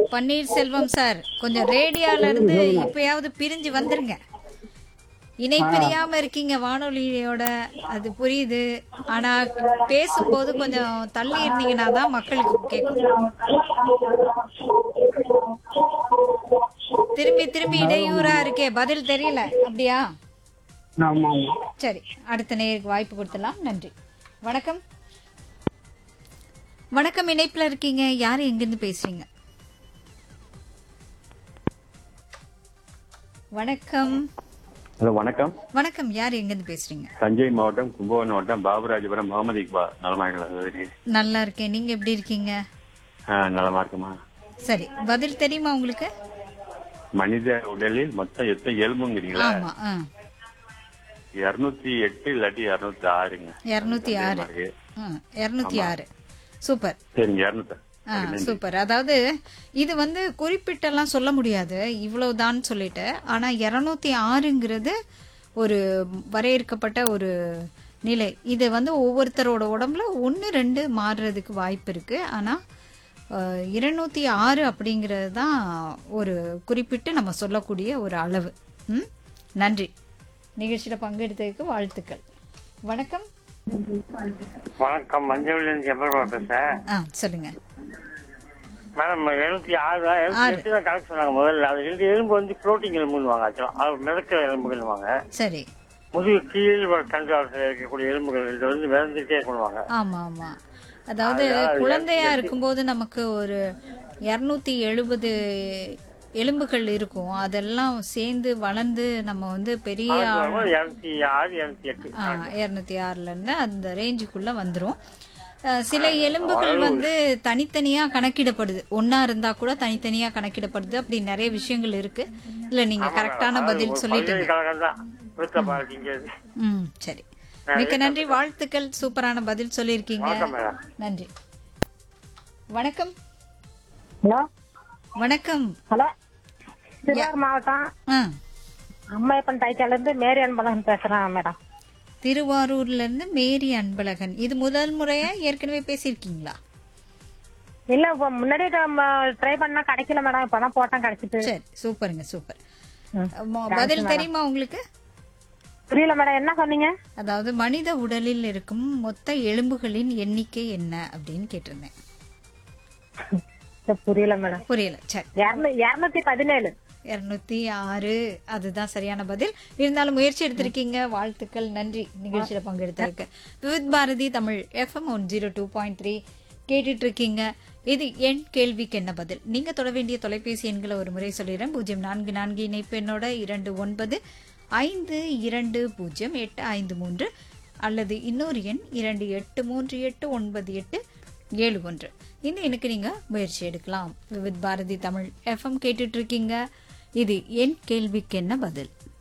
Panneerselvam sir கொஞ்சம் ரேடியோல இருந்து இப்பயாவது பிரிஞ்சு வந்துருங்க இணை பிரியாம இருக்கீங்க வானொலியோட அது புரியுது ஆனா பேசும்போது கொஞ்சம் தள்ளி இருந்தீங்கன்னா தான் மக்களுக்கு கேட்கும் திரும்பி திரும்பி இடையூறா இருக்கே பதில் தெரியல அப்படியா ஆமா ஆமா சரி அடுத்த நேருக்கு வாய்ப்பு கொடுத்துலாம் நன்றி வணக்கம் வணக்கம் இணைப்புல இருக்கீங்க யாரு எங்கிருந்து பேசுறீங்க வணக்கம் ஹலோ வணக்கம் வணக்கம் யார் எங்கிருந்து பேசுறீங்க தஞ்சை மாவட்டம் கும்பகோணம் மாவட்டம் பாபுராஜபுரம் முகமது இக்பால் நலமா இருக்கலாம் நல்லா இருக்கேன் நீங்க எப்படி இருக்கீங்க நலமா இருக்குமா சரி பதில் தெரியுமா உங்களுக்கு மனித உடலில் மொத்தம் எத்தனை எலும்புங்கிறீங்களா ஆமா ஆ இருநூத்தி எட்டு இல்லாட்டி இருநூத்தி ஆறுங்க இருநூத்தி ஆறு இருநூத்தி ஆறு சூப்பர் சரிங்க இருநூத்தி ஆ சூப்பர் அதாவது இது வந்து குறிப்பிட்டெல்லாம் சொல்ல முடியாது இவ்வளவுதான் சொல்லிட்டு ஆனா இருநூத்தி ஆறுங்கிறது ஒரு வரையறுக்கப்பட்ட ஒரு நிலை இது வந்து ஒவ்வொருத்தரோட உடம்புல ஒன்று ரெண்டு மாறுறதுக்கு வாய்ப்பு இருக்கு ஆனா அஹ், இருநூத்தி ஆறு அப்படிங்கிறது தான் ஒரு குறிப்பிட்டு நம்ம சொல்லக்கூடிய ஒரு அளவு ம் நன்றி நிகழ்ச்சியில பங்கெடுத்ததுக்கு வாழ்த்துக்கள் வணக்கம் வணக்கம் மஞ்சள் செம்பல் பேசுறேன் ஆ சொல்லுங்க மேடம் எழுநூத்தி ஆறு தான் எழுநூத்தி எட்டு தான் கணக்கு சொன்னாங்க முதல்ல அது ரெண்டு எலும்பு வந்து புரோட்டீன் எலும்புன்னு ஆக்சுவலா அது மிதக்கிற எலும்புகள்வாங்க சரி முதுகு கீழ் தண்டாளத்தில் இருக்கக்கூடிய எலும்புகள் இது வந்து மிதந்துட்டே பண்ணுவாங்க ஆமா ஆமா அதாவது குழந்தையா இருக்கும்போது நமக்கு ஒரு இருநூத்தி எழுபது எலும்புகள் இருக்கும் அதெல்லாம் சேர்ந்து வளர்ந்து நம்ம வந்து பெரிய இருநூத்தி ஆறு இருநூத்தி எட்டு இரநூத்தி ஆறுல இருந்து அந்த ரேஞ்சுக்குள்ள வந்துரும் அஹ், சில எலும்புகள் வந்து தனித்தனியா கணக்கிடப்படுது ஒன்னா இருந்தா கூட தனித்தனியா கணக்கிடப்படுது அப்படி நிறைய விஷயங்கள் இருக்கு இல்ல நீங்க கரெக்டான பதில் சொல்லிட்டீங்க பல்கலைக்கழகம் தான் விருத்த பாரதிங்கிறது ம் சரி மிக்க நன்றி வாழ்த்துக்கள் சூப்பரான பதில் சொல்லியிருக்கீங்க மேடம் நன்றி வணக்கம் ஹலோ வணக்கம் ஹலோ திருவாரூர் மாவட்டம் ஆ அம்மையப்பன் டைட்டால இருந்து மேரி அன்பழகன் பேசுறேன் மேடம் திருவாரூர்ல இருந்து மேரி அன்பழகன் இது முதல் முறையா ஏற்கனவே பேசியிருக்கீங்களா இல்ல இப்ப முன்னாடி ட்ரை பண்ணா கிடைக்கல மேடம் இப்பதான் போட்டேன் கிடைச்சிட்டு சரி சூப்பருங்க சூப்பர் ம். மொ- பதில் தெரியுமா உங்களுக்கு புரியல மேடம் என்ன சொன்னீங்க அதாவது மனித உடலில் இருக்கும் மொத்த எலும்புகளின் எண்ணிக்கை என்ன அப்படின்னு கேட்டிருந்தேன் சரி, புரியல மேடம் புரியல சரி இருநூத்தி பதினேழு இருநூத்தி ஆறு அதுதான் சரியான பதில் இருந்தாலும் முயற்சி எடுத்திருக்கீங்க வாழ்த்துக்கள் நன்றி நிகழ்ச்சியில பங்கெடுத்ததுக்கு Vividh Bharati Tamil FM one zero two point three கேட்டுட்டு இருக்கீங்க இது என் கேள்விக்கு என்ன பதில் நீங்க தொட வேண்டிய தொலைபேசி எண்களை ஒரு முறை சொல்லிடுறேன் பூஜ்ஜியம் நான்கு நான்கு இணைப்பு என்னோட இரண்டு ஒன்பது ஐந்து இரண்டு பூஜ்ஜியம் எட்டு ஐந்து மூன்று அல்லது இன்னொரு எண் இரண்டு எட்டு மூன்று எட்டு ஒன்பது எட்டு ஏழு ஒன்று இந்த எண்ணுக்கு நீங்க முயற்சி எடுக்கலாம் விவித் பாரதி தமிழ் எஃப்எம் கேட்டுட்டு இருக்கீங்க இது என் கேள்விக்கு என்ன பதில்